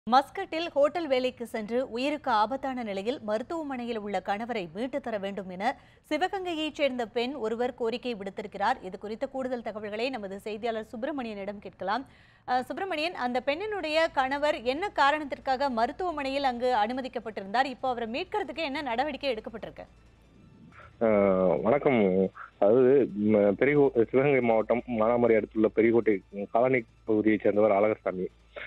மஸ்கட்டில் hotel வேலைக்கு சென்று உயிருக்கு ஆபத்தான நிலையில் மருத்துவமனையில் உள்ள கணவரை மீட்டுத் தர வேண்டும் என சிவகங்கையைச் சேர்ந்த பெண் ஒருவர் கோரிக்கை விடுத்திருக்கிறார் இது குறித்த கூடுதல் தகவல்களை நமது செய்தியாளர் சுப்பிரமணியனிடம் கேட்கலாம் அஹ், சுப்பிரமணியன் அந்த பெண்ணினுடைய கணவர் என்ன காரணத்திற்காக மருத்துவமனையில் அங்கு அனுமதிக்கப்பட்டிருந்தார் இப்போ அவரை மீட்கிறதுக்கு என்ன நடவடிக்கை எடுக்கப்பட்டிருக்கு ஆஹ் வணக்கம் அதாவது ம- பெரியகோ சிவகங்கை மாவட்டம் மானாமரி அடுத்துள்ள பெரியகோட்டை காலனி பகுதியைச் சேர்ந்தவர் அழகர்சாமி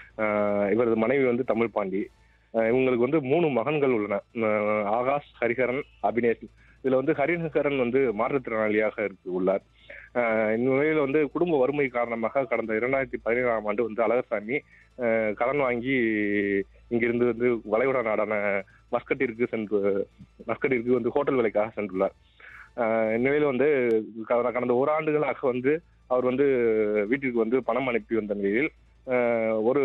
ஆஹ் இவரது மனைவி வந்து தமிழ் பாண்டி ஆஹ் இவங்களுக்கு வந்து மூணு மகன்கள் உள்ளன ஆஹ் ஆகாஷ் ஹரிஹரன் அபினேஷ் இதுல வந்து ஹரிஹரன் வந்து மாற்றுத்திறனாளியாக இருக்கு உள்ளார் ஆஹ் இந்த நிலையில வந்து குடும்ப வறுமை காரணமாக கடந்த இரண்டாயிரத்தி பதினேழாம் ஆண்டு வந்து அழகர்சாமி ஆஹ் கடன் வாங்கி இங்கிருந்து வந்து வளைகுடா நாடான மஸ்கட்டிற்கு சென்று மஸ்கட்டிற்கு வந்து ஹோட்டல் வேலைக்காக சென்றுள்ளார் ஆஹ் இந்நிலையில் வந்து கடந்த கடந்த ஓராண்டுகளாக வந்து அவர் வந்து வீட்டிற்கு வந்து பணம் அனுப்பி வந்த நிலையில் ஆஹ் ஒரு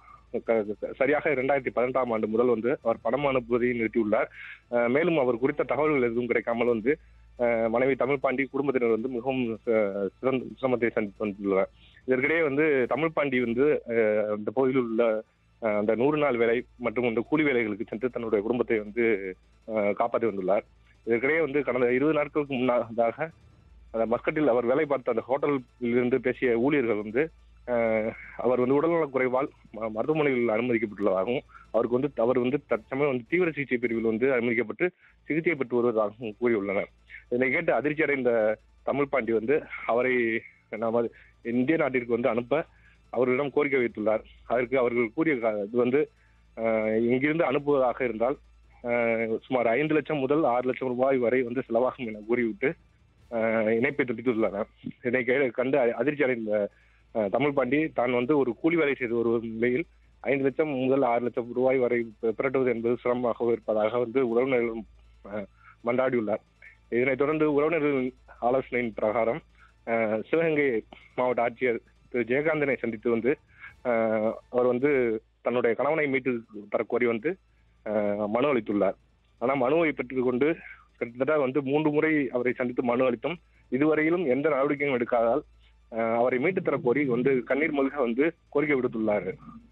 க- க- சரியாக இரண்டாயிரத்தி பதினெட்டாம் ஆண்டு முதல் வந்து அவர் பணம் அனுப்புவதை நிறுத்தியுள்ளார் ஆஹ் மேலும் அவர் குறித்த தகவல்கள் எதுவும் கிடைக்காமல் வந்து ஆஹ் மனைவி தமிழ் பாண்டி குடும்பத்தினர் வந்து மிகவும் ஆஹ் சிரம- சிரமத்தை சந்தித்து வந்துள்ளனர் இதற்கிடையே வந்து தமிழ் பாண்டி வந்து ஆஹ் அந்த பகுதியில் உள்ள ஆஹ் அந்த நூறு நாள் வேலை மற்றும் இந்த கூலி வேலைகளுக்கு சென்று தன்னுடைய குடும்பத்தை வந்து ஆஹ் காப்பாற்றி வந்துள்ளார் இதற்கிடையே வந்து கடந்த இருபது நாட்களுக்கு முன்னதாக அந்த மஸ்கட்டில் அவர் வேலை பார்த்த அந்த ஹோட்டலில் இருந்து பேசிய ஊழியர்கள் வந்து ஆஹ் அவர் வந்து உடல்நலக் குறைவால் ம- மருத்துவமனையில் அனுமதிக்கப்பட்டுள்ளதாகவும் அவருக்கு வந்து அவர் வந்து தற்சமயம் வந்து தீவிர சிகிச்சை பிரிவில் வந்து அனுமதிக்கப்பட்டு சிகிச்சை பெற்று வருவதாகவும் கூறியுள்ளனர் இதனை கேட்டு அதிர்ச்சி அடைந்த தமிழ் பாண்டி வந்து அவரை நமது இந்திய நாட்டிற்கு வந்து அனுப்ப அவர்களிடம் கோரிக்கை வைத்துள்ளார் அதற்கு அவர்கள் கூறிய கா- இது வந்து ஆஹ் இங்கிருந்து அனுப்புவதாக இருந்தால் ஆஹ் சுமார் ஐந்து லட்சம் முதல் ஆறு லட்சம் ரூபாய் வரை வந்து செலவாகும் என கூறிவிட்டு ஆஹ் இணைப்பை துண்டித்துள்ளனர் இதை கே- கண்டு அ- அதிர்ச்சி அடைந்த ஆஹ் தமிழ் பாண்டி தான் வந்து ஒரு கூலி வேலை செய்து வரும் நிலையில் ஐந்து லட்சம் முதல் ஆறு லட்சம் ரூபாய் வரை பி- பிரட்டுவது என்பது சிரமமாக இருப்பதாக வந்து உறவினர்களும் ஆஹ் மன்றாடியுள்ளார் இதனைத் தொடர்ந்து உறவினர்களின் ஆலோசனையின் பிரகாரம் ஆஹ் சிவகங்கை மாவட்ட ஆட்சியர் திரு ஜெயகாந்தனை சந்தித்து வந்து ஆஹ் அவர் வந்து தன்னுடைய கணவனை மீட்டு தரக்கோரி வந்து ஆஹ் மனு அளித்துள்ளார் ஆனால் மனுவை பெற்றுக்கொண்டு கிட்டத்தட்ட வந்து மூன்று முறை அவரை சந்தித்து மனு அளித்தும் இதுவரையிலும் எந்த நடவடிக்கையும் எடுக்காதால் ஆஹ் அவரை மீட்டு தரக்கோரி வந்து கண்ணீர் மல்க வந்து கோரிக்கை விடுத்துள்ளார்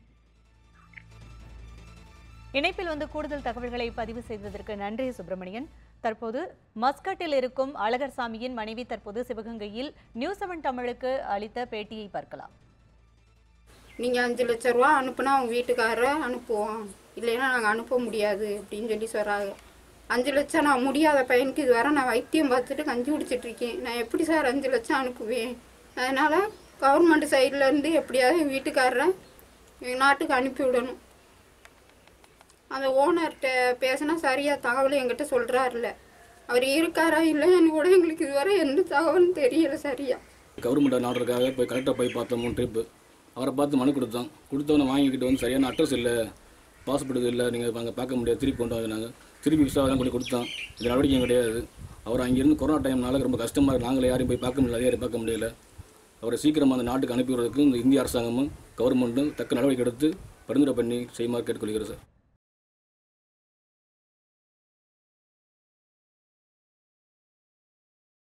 இணைப்பில் வந்து கூடுதல் தகவல்களை பதிவு செய்ததற்கு நன்றி சுப்பிரமணியன் தற்போது மஸ்கட்டில் இருக்கும் அழகர்சாமியின் மனைவி தற்போது சிவகங்கையில் நியூஸ் செவன் தமிழுக்கு அளித்த பேட்டியை பார்க்கலாம் நீங்கள் அஞ்சு லட்ச ரூபா அனுப்புனா அவங்க வீட்டுக்காரரை அனுப்புவோம் இல்லைன்னா நாங்கள் அனுப்ப முடியாது அப்படின்னு சொல்லி சொல்கிறாங்க அஞ்சு லட்சம் நான் முடியாத பையனுக்கு இது வரை நான் வைத்தியம் பார்த்துட்டு கஞ்சி குடிச்சிட்டு இருக்கேன் நான் எப்படி சார் அஞ்சு லட்சம் அனுப்புவேன் அதனால் கவர்மெண்ட் சைட்லேருந்து எப்படியாவது என் வீட்டுக்காரரை எங்கள் நாட்டுக்கு அனுப்பி விடணும் அந்த ஓனர்கிட்ட பேசினா சரியாக தகவல் என்கிட்ட சொல்கிறாருல அவர் இருக்காரா இல்லையான்னு கூட எங்களுக்கு இதுவரை எந்த தகவலும் தெரியல சரியா கவர்மெண்ட் ஆர்டருக்காக போய் கலெக்டர் போய் பார்த்தோம் மூணு ட்ரிப்பு அவரை பார்த்து மனு கொடுத்தோம் கொடுத்தவனை வாங்கிக்கிட்டு வந்து சரியான அட்ரஸ் இல்லை பாஸ்போர்ட் இல்லை நீங்கள் அங்கே பார்க்க முடியாது திருப்பி கொண்டு வாங்க நாங்கள் திருப்பி விசாரம் பண்ணி கொடுத்தோம் இது நடவடிக்கையும் கிடையாது அவர் அங்கேருந்து கொரோனா டைம்னால ரொம்ப கஷ்டமாக இருக்கு நாங்களே யாரையும் போய் பார்க்க முடியல அதிகாரி பார்க்க முடியல அவரை சீக்கிரமாக அந்த நாட்டுக்கு அனுப்பி விடுறதுக்கு இந்த இந்திய அரசாங்கமும் கவர்மெண்ட்டும் தக்க நடவடிக்கை எடுத்து பரிந்துரை பண்ணி செய்யுமாறு கேட்டுக்கொள்கிறேன் சார்